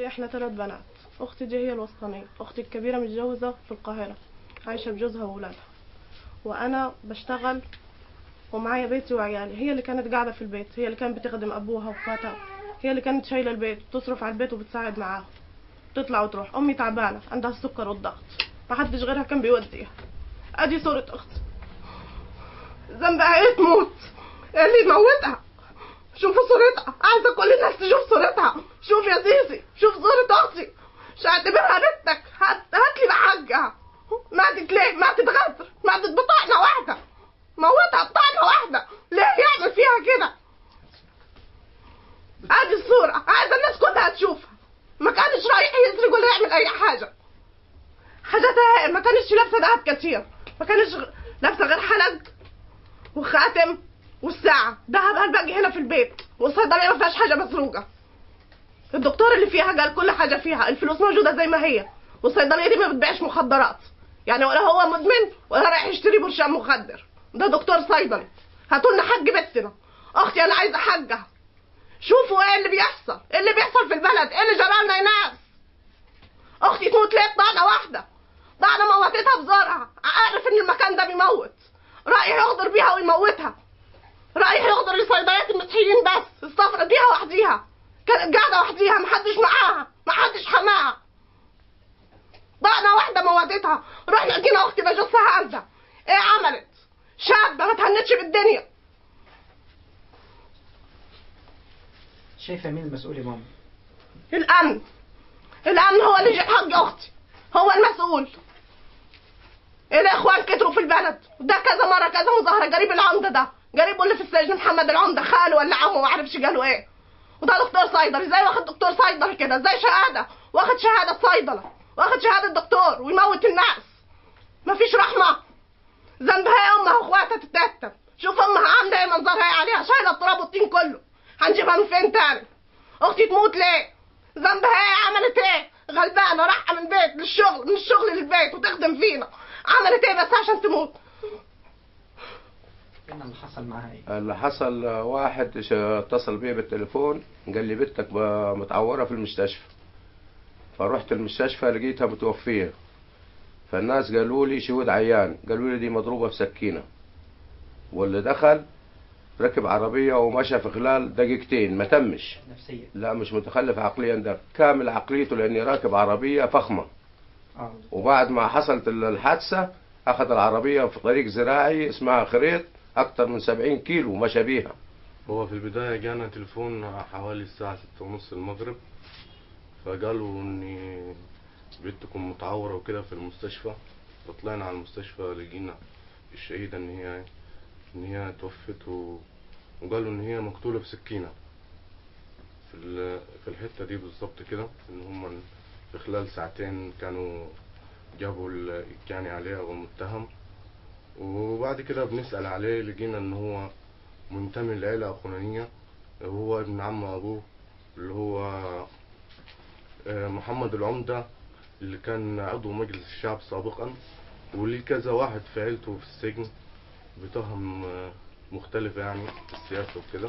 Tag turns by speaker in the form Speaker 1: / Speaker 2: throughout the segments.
Speaker 1: اختي احنا ثلاث بنات اختي دي هي الوسطانيه اختي الكبيره متجوزه في القاهره عايشه بجوزها واولادها وانا بشتغل ومعايا بيتي وعيالي هي اللي كانت قاعده في البيت هي اللي كانت بتخدم ابوها واخواتها هي اللي كانت شايله البيت بتصرف على البيت وبتساعد معاها تطلع وتروح امي تعبانه عندها السكر والضغط ما حدش غيرها كان بيوديها ادي صوره اختي ذنبها ايه تموت إيه اللي يموتها شوفوا صورتها عايزه كل الناس تشوف صورتها شوف يا زيزي شوف صورة اختي مش هعتبرها بنتك هات هات لي بحقها ماتت ليه ماتت غدر ماتت بطعنه واحده موتها بطعنه واحده ليه يعمل فيها كده ادي الصورة عايزه الناس كلها تشوفها ما كانش رايح يسرق ولا يعمل اي حاجه حاجاتها ما كانش لابسه دهب كتير ما كانش غ- لابسه غير حلق وخاتم والساعة دهبها الباقي هنا في البيت والصيدلية ما فيهاش حاجة مسروقة الدكتور اللي فيها قال كل حاجة فيها الفلوس موجودة زي ما هي والصيدلية دي ما بتبيعش مخدرات يعني ولا هو مدمن ولا رايح يشتري برشام مخدر ده دكتور صيدلي هاتوا لنا حق بنتنا اختي انا عايزة حقها شوفوا ايه اللي بيحصل ايه اللي بيحصل في البلد ايه اللي جرالنا يا ناس اختي تموت ليه طعنة واحدة طعنة موتتها بزورها عارف ان المكان ده بيموت رايح يغدر بيها ويموتها رايح يغدر الصيدليات المسيحيين بس استفرد بيها وحديها كانت قاعدة وحديها محدش معاها محدش حماها طعنة واحدة موتتها رحنا لقينا اختي بجثها عندها ايه عملت شابة ما تهنتش بالدنيا
Speaker 2: شايفة مين المسؤول يا ماما؟
Speaker 1: الامن الامن هو اللي يجيب حق اختي هو المسؤول الاخوان كتروا في البلد وده كذا مره كذا مظاهره قريب العمده ده قريبه اللي في السجن محمد العمده خاله ولا عمه ما اعرفش قالوا ايه وده دكتور صيدلي ازاي واخد دكتور صيدلي كده ازاي شهاده واخد شهاده صيدله واخد شهاده دكتور ويموت الناس مفيش رحمه ذنبها ايه امها واخواتها تتكتم شوف امها عامله ايه منظرها ايه عليها شايله التراب والطين كله هنجيبها من فين تاني اختي تموت ليه ذنبها ايه عملت ايه غلبانه رايحه من بيت للشغل من الشغل للبيت وتخدم فينا عملت ايه بس عشان تموت
Speaker 2: ايه اللي حصل معاها ايه؟
Speaker 3: اللي حصل آه، واحد ش- اتصل بيا بالتليفون قال لي بنتك ب- متعورة في المستشفى فرحت المستشفى لقيتها متوفية فالناس قالوا لي شهود عيان قالوا لي دي مضروبة بسكينة واللي دخل ركب عربية ومشى في خلال دقيقتين ما تمش
Speaker 2: نفسية
Speaker 3: لا مش متخلف عقليا ده كامل عقليته لاني راكب عربية فخمة
Speaker 2: اه
Speaker 3: وبعد ما حصلت الحادثة أخذ العربية في طريق زراعي اسمها خريط أكتر من 70 كيلو مشى بيها
Speaker 4: هو في البداية جانا تليفون حوالي الساعة ستة ونص المغرب فقالوا إن بنتكم متعورة وكده في المستشفى فطلعنا على المستشفى لقينا الشهيدة إن هي إن هي توفت و... وقالوا إن هي مقتولة بسكينة في ال... في الحتة دي بالظبط كده إن هم في خلال ساعتين كانوا جابوا الجاني عليها والمتهم وبعد كده بنسأل عليه لقينا إن هو منتمي لعيلة أخرانية هو ابن عم أبوه اللي هو آه، محمد العمدة اللي كان عضو مجلس الشعب سابقا وليه كذا واحد في عيلته في السجن بتهم آه، مختلفة يعني في السياسة وكده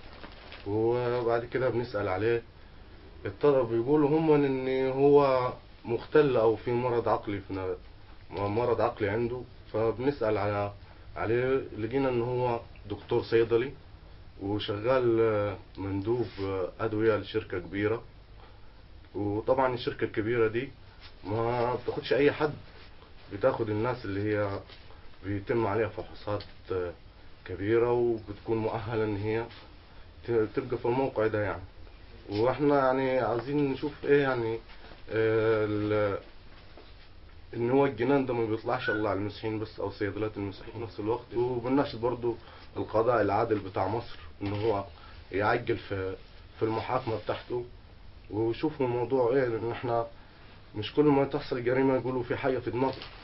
Speaker 4: وبعد كده بنسأل عليه اضطروا بيقولوا هم ان هو مختل او في مرض عقلي في ن- مرض عقلي عنده فبنسأل على عليه لقينا ان هو دكتور صيدلي وشغال آه، مندوب آه، أدوية لشركة كبيرة وطبعا الشركة الكبيرة دي ما بتاخدش أي حد بتاخد الناس اللي هي بيتم عليها فحوصات آه، كبيرة وبتكون مؤهلة إن هي ت- تبقى في الموقع ده يعني واحنا يعني عايزين نشوف ايه يعني آه، ال- ان هو الجنان ده ما بيطلعش الا على المسيحيين بس او صيدلات المسيحيين في نفس الوقت وبنناشد برضو القضاء العادل بتاع مصر ان هو يعجل في في المحاكمة بتاعته ويشوفوا الموضوع ايه لان احنا مش كل ما تحصل جريمة يقولوا في حاجة في دماغه